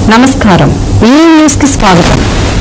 నమస్కారం ఈ న్యూస్ కి స్వాగతం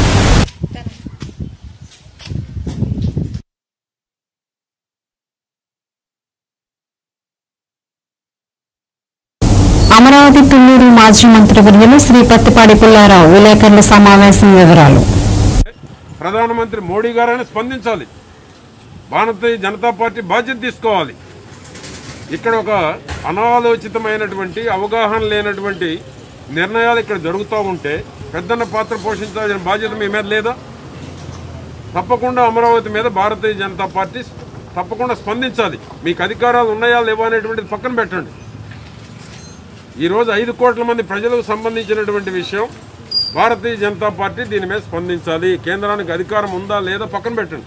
అమరావతి తుళ్లూరు మాజీ మంత్రివర్యులు శ్రీ పత్తిపాడి పుల్లారావు విలేకరుల సమావేశం వివరాలు ప్రధానమంత్రి మోడీ గారైనా స్పందించాలి భారతీయ జనతా పార్టీ బాధ్యత తీసుకోవాలి ఇక్కడ ఒక అనాలోచితమైనటువంటి అవగాహన లేనటువంటి నిర్ణయాలు ఇక్కడ జరుగుతూ ఉంటే పెద్దన్న పాత్ర పోషించాల్సిన బాధ్యత మీ మీద లేదా తప్పకుండా అమరావతి మీద భారతీయ జనతా పార్టీ తప్పకుండా స్పందించాలి మీకు అధికారాలు ఉన్నాయా లేవా అనేటువంటిది పక్కన పెట్టండి ఈరోజు ఐదు కోట్ల మంది ప్రజలకు సంబంధించినటువంటి విషయం భారతీయ జనతా పార్టీ దీని మీద స్పందించాలి కేంద్రానికి అధికారం ఉందా లేదా పక్కన పెట్టండి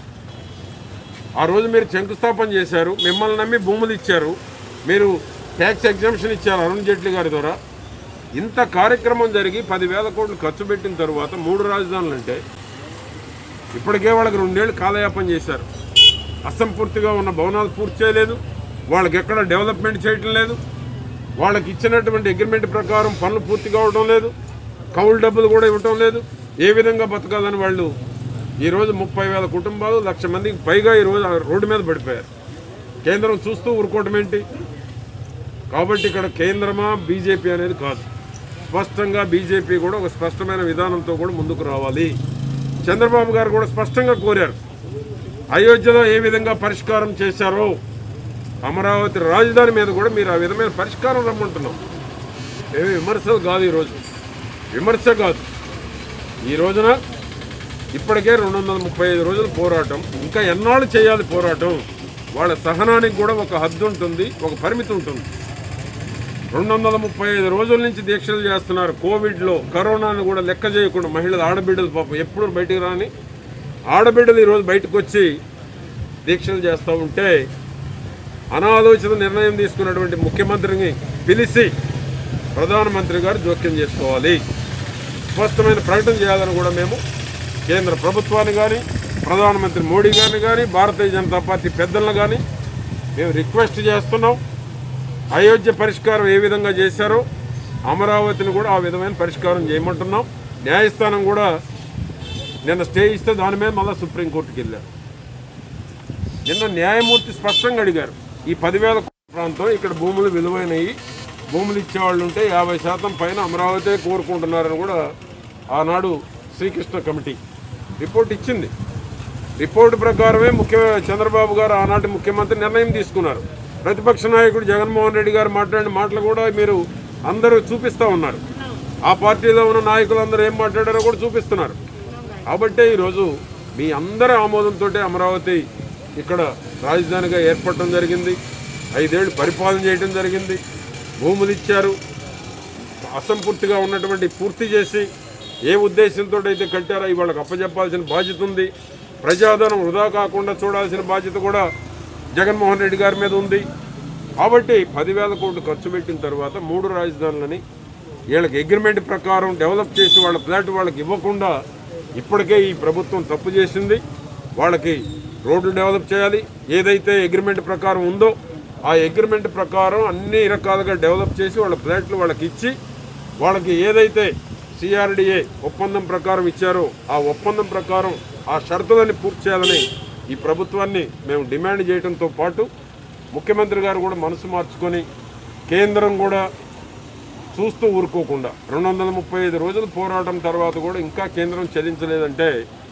ఆ రోజు మీరు శంకుస్థాపన చేశారు మిమ్మల్ని నమ్మి భూములు ఇచ్చారు మీరు ట్యాక్స్ ఎగ్జామ్షన్ ఇచ్చారు అరుణ్ జైట్లీ గారి ద్వారా ఇంత కార్యక్రమం జరిగి పదివేల కోట్లు ఖర్చు పెట్టిన తరువాత మూడు రాజధానులు అంటే ఇప్పటికే వాళ్ళకి రెండేళ్ళు కాలయాపన చేశారు అసంపూర్తిగా ఉన్న భవనాలు పూర్తి చేయలేదు వాళ్ళకి ఎక్కడ డెవలప్మెంట్ చేయటం లేదు వాళ్ళకి ఇచ్చినటువంటి అగ్రిమెంట్ ప్రకారం పనులు పూర్తి కావడం లేదు కౌలు డబ్బులు కూడా ఇవ్వటం లేదు ఏ విధంగా బతకాలని వాళ్ళు ఈరోజు ముప్పై వేల కుటుంబాలు లక్ష మందికి పైగా ఈరోజు ఆ రోడ్డు మీద పడిపోయారు కేంద్రం చూస్తూ ఊరుకోవటం ఏంటి కాబట్టి ఇక్కడ కేంద్రమా బీజేపీ అనేది కాదు స్పష్టంగా బీజేపీ కూడా ఒక స్పష్టమైన విధానంతో కూడా ముందుకు రావాలి చంద్రబాబు గారు కూడా స్పష్టంగా కోరారు అయోధ్యలో ఏ విధంగా పరిష్కారం చేశారో అమరావతి రాజధాని మీద కూడా మీరు ఆ విధమైన పరిష్కారం రమ్మంటున్నాం ఏమి విమర్శలు కాదు ఈరోజు విమర్శ కాదు ఈ రోజున ఇప్పటికే రెండు వందల ముప్పై ఐదు రోజులు పోరాటం ఇంకా ఎన్నాళ్ళు చేయాలి పోరాటం వాళ్ళ సహనానికి కూడా ఒక హద్దు ఉంటుంది ఒక పరిమితి ఉంటుంది రెండు వందల ముప్పై ఐదు రోజుల నుంచి దీక్షలు చేస్తున్నారు కోవిడ్లో కరోనాను కూడా లెక్క చేయకుండా మహిళలు ఆడబిడ్డలు పాపం ఎప్పుడు బయటికి రాని ఆడబిడ్డలు ఈరోజు బయటకు వచ్చి దీక్షలు చేస్తూ ఉంటే అనాలోచిత నిర్ణయం తీసుకున్నటువంటి ముఖ్యమంత్రిని పిలిచి ప్రధానమంత్రి గారు జోక్యం చేసుకోవాలి స్పష్టమైన ప్రకటన చేయాలని కూడా మేము కేంద్ర ప్రభుత్వాన్ని కానీ ప్రధానమంత్రి మోడీ గారిని కానీ భారతీయ జనతా పార్టీ పెద్దలను కానీ మేము రిక్వెస్ట్ చేస్తున్నాం అయోధ్య పరిష్కారం ఏ విధంగా చేశారో అమరావతిని కూడా ఆ విధమైన పరిష్కారం చేయమంటున్నాం న్యాయస్థానం కూడా నిన్న స్టే ఇస్తే దాని మీద మళ్ళీ సుప్రీంకోర్టుకి వెళ్ళారు నిన్న న్యాయమూర్తి స్పష్టంగా అడిగారు ఈ పదివేల కోట్ల ప్రాంతం ఇక్కడ భూములు విలువైనవి భూములు ఇచ్చేవాళ్ళు ఉంటే యాభై శాతం పైన అమరావతి కోరుకుంటున్నారని కూడా ఆనాడు శ్రీకృష్ణ కమిటీ రిపోర్ట్ ఇచ్చింది రిపోర్ట్ ప్రకారమే ముఖ్య చంద్రబాబు గారు ఆనాటి ముఖ్యమంత్రి నిర్ణయం తీసుకున్నారు ప్రతిపక్ష నాయకుడు జగన్మోహన్ రెడ్డి గారు మాట్లాడిన మాటలు కూడా మీరు అందరూ చూపిస్తూ ఉన్నారు ఆ పార్టీలో ఉన్న నాయకులు అందరూ ఏం మాట్లాడారో కూడా చూపిస్తున్నారు కాబట్టే ఈరోజు మీ అందరి ఆమోదంతో అమరావతి ఇక్కడ రాజధానిగా ఏర్పడటం జరిగింది ఐదేళ్లు పరిపాలన చేయడం జరిగింది భూములు ఇచ్చారు అసంపూర్తిగా ఉన్నటువంటి పూర్తి చేసి ఏ ఉద్దేశంతో అయితే కట్టారో అవి వాళ్ళకి అప్పచెప్పాల్సిన బాధ్యత ఉంది ప్రజాధనం వృధా కాకుండా చూడాల్సిన బాధ్యత కూడా జగన్మోహన్ రెడ్డి గారి మీద ఉంది కాబట్టి పదివేల కోట్లు ఖర్చు పెట్టిన తర్వాత మూడు రాజధానులని వీళ్ళకి అగ్రిమెంట్ ప్రకారం డెవలప్ చేసి వాళ్ళ ఫ్లాట్ వాళ్ళకి ఇవ్వకుండా ఇప్పటికే ఈ ప్రభుత్వం తప్పు చేసింది వాళ్ళకి రోడ్లు డెవలప్ చేయాలి ఏదైతే అగ్రిమెంట్ ప్రకారం ఉందో ఆ అగ్రిమెంట్ ప్రకారం అన్ని రకాలుగా డెవలప్ చేసి వాళ్ళ ఫ్లాట్లు వాళ్ళకి ఇచ్చి వాళ్ళకి ఏదైతే సిఆర్డిఏ ఒప్పందం ప్రకారం ఇచ్చారో ఆ ఒప్పందం ప్రకారం ఆ షరతులని పూర్తి చేయాలని ఈ ప్రభుత్వాన్ని మేము డిమాండ్ చేయడంతో పాటు ముఖ్యమంత్రి గారు కూడా మనసు మార్చుకొని కేంద్రం కూడా చూస్తూ ఊరుకోకుండా రెండు వందల ముప్పై ఐదు రోజులు పోరాటం తర్వాత కూడా ఇంకా కేంద్రం చెల్లించలేదంటే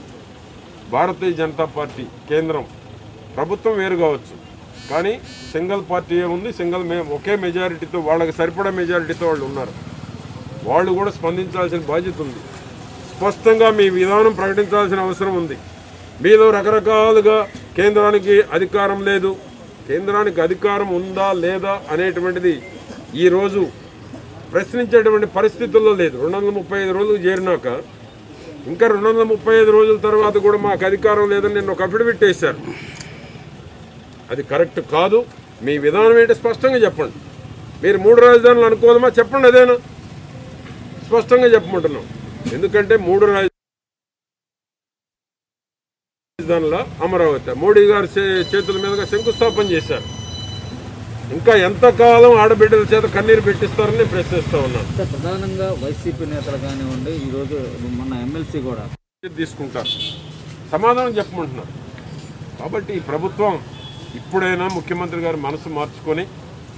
భారతీయ జనతా పార్టీ కేంద్రం ప్రభుత్వం వేరు కావచ్చు కానీ సింగిల్ పార్టీ ఉంది సింగిల్ మే ఒకే మెజారిటీతో వాళ్ళకి సరిపడా మెజారిటీతో వాళ్ళు ఉన్నారు వాళ్ళు కూడా స్పందించాల్సిన బాధ్యత ఉంది స్పష్టంగా మీ విధానం ప్రకటించాల్సిన అవసరం ఉంది మీలో రకరకాలుగా కేంద్రానికి అధికారం లేదు కేంద్రానికి అధికారం ఉందా లేదా అనేటువంటిది ఈరోజు ప్రశ్నించేటువంటి పరిస్థితుల్లో లేదు రెండు వందల ముప్పై ఐదు రోజులు చేరినాక ఇంకా రెండు వందల ముప్పై ఐదు రోజుల తర్వాత కూడా మాకు అధికారం లేదని నేను ఒక అఫిడవిట్ వేశారు అది కరెక్ట్ కాదు మీ విధానం ఏంటి స్పష్టంగా చెప్పండి మీరు మూడు రాజధానులు అనుకోదమా చెప్పండి అదేనా స్పష్టంగా చెప్పమంటున్నాం ఎందుకంటే మూడు రాజ రాజధానుల అమరావతి మోడీ గారి చే- చేతుల మీదుగా శంకుస్థాపన చేశారు ఇంకా ఎంతకాలం ఆడబిడ్డల చేత కన్నీరు పెట్టిస్తారని నేను ప్రశ్నిస్తా ఉన్నాను అంటే ప్రధానంగా వైసీపీ నేతలు కానివ్వండి ఈరోజు మొన్న ఎమ్మెల్సీ కూడా తీసుకుంటారు సమాధానం చెప్పమంటున్నారు కాబట్టి ఈ ప్రభుత్వం ఇప్పుడైనా ముఖ్యమంత్రి గారు మనసు మార్చుకొని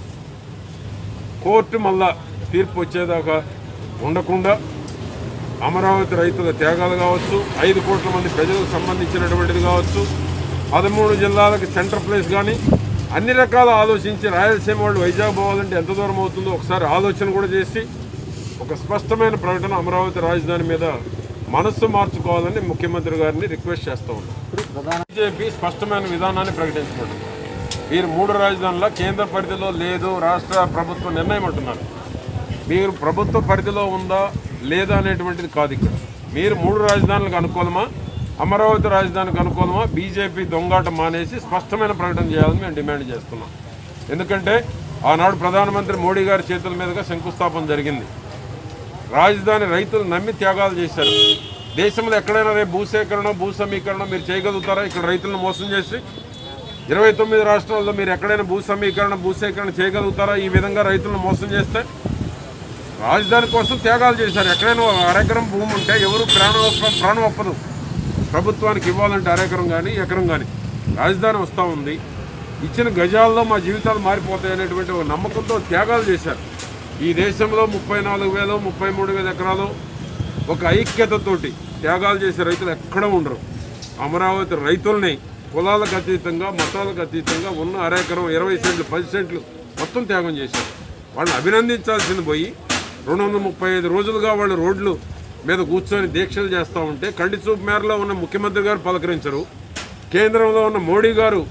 కోర్టు మళ్ళా తీర్పు వచ్చేదాకా ఉండకుండా అమరావతి రైతుల త్యాగాలు కావచ్చు ఐదు కోట్ల మంది ప్రజలకు సంబంధించినటువంటిది కావచ్చు పదమూడు జిల్లాలకు సెంటర్ ప్లేస్ కానీ అన్ని రకాల ఆలోచించి రాయలసీమ వాళ్ళు వైజాగ్ పోవాలంటే ఎంత దూరం అవుతుందో ఒకసారి ఆలోచన కూడా చేసి ఒక స్పష్టమైన ప్రకటన అమరావతి రాజధాని మీద మనస్సు మార్చుకోవాలని ముఖ్యమంత్రి గారిని రిక్వెస్ట్ చేస్తూ ఉన్నాం ప్రధాన బీజేపీ స్పష్టమైన విధానాన్ని ప్రకటించబడింది మీరు మూడు రాజధానుల కేంద్ర పరిధిలో లేదు రాష్ట్ర ప్రభుత్వం నిర్ణయం అంటున్నారు మీరు ప్రభుత్వ పరిధిలో ఉందా లేదా అనేటువంటిది కాదు ఇక్కడ మీరు మూడు రాజధానులకు అనుకూలమా అమరావతి రాజధానికి అనుకూలమా బీజేపీ దొంగాట మానేసి స్పష్టమైన ప్రకటన చేయాలని మేము డిమాండ్ చేస్తున్నాం ఎందుకంటే ఆనాడు ప్రధానమంత్రి మోడీ గారి చేతుల మీదుగా శంకుస్థాపన జరిగింది రాజధాని రైతులు నమ్మి త్యాగాలు చేశారు దేశంలో ఎక్కడైనా రేపు భూసేకరణ భూ సమీకరణ మీరు చేయగలుగుతారా ఇక్కడ రైతులను మోసం చేసి ఇరవై తొమ్మిది రాష్ట్రాల్లో మీరు ఎక్కడైనా భూ సమీకరణ భూసేకరణ చేయగలుగుతారా ఈ విధంగా రైతులను మోసం చేస్తే రాజధాని కోసం త్యాగాలు చేశారు ఎక్కడైనా ఒక అరెకరం భూమి ఉంటే ఎవరు ప్రాణం ఒప్ప- ప్రాణం ఒప్పదు ప్రభుత్వానికి ఇవ్వాలంటే అరెకరం కానీ ఎకరం కానీ రాజధాని వస్తూ ఉంది ఇచ్చిన గజాల్లో మా జీవితాలు మారిపోతాయి అనేటువంటి ఒక నమ్మకంతో త్యాగాలు చేశారు ఈ దేశంలో ముప్పై నాలుగు వేలు ముప్పై మూడు వేల ఎకరాలు ఒక ఐక్యతతోటి త్యాగాలు చేసే రైతులు ఎక్కడ ఉండరు అమరావతి రైతుల్ని కులాలకు అతీతంగా మతాలకు అతీతంగా ఉన్న అరెకరం ఇరవై సెంట్లు పది సెంట్లు మొత్తం త్యాగం చేశారు వాళ్ళని అభినందించాల్సింది పోయి రెండు వందల ముప్పై ఐదు రోజులుగా వాళ్ళు రోడ్లు మీద కూర్చొని దీక్షలు చేస్తూ ఉంటే కంటి చూపు మేరలో ఉన్న ముఖ్యమంత్రి గారు పలకరించరు కేంద్రంలో ఉన్న మోడీ గారు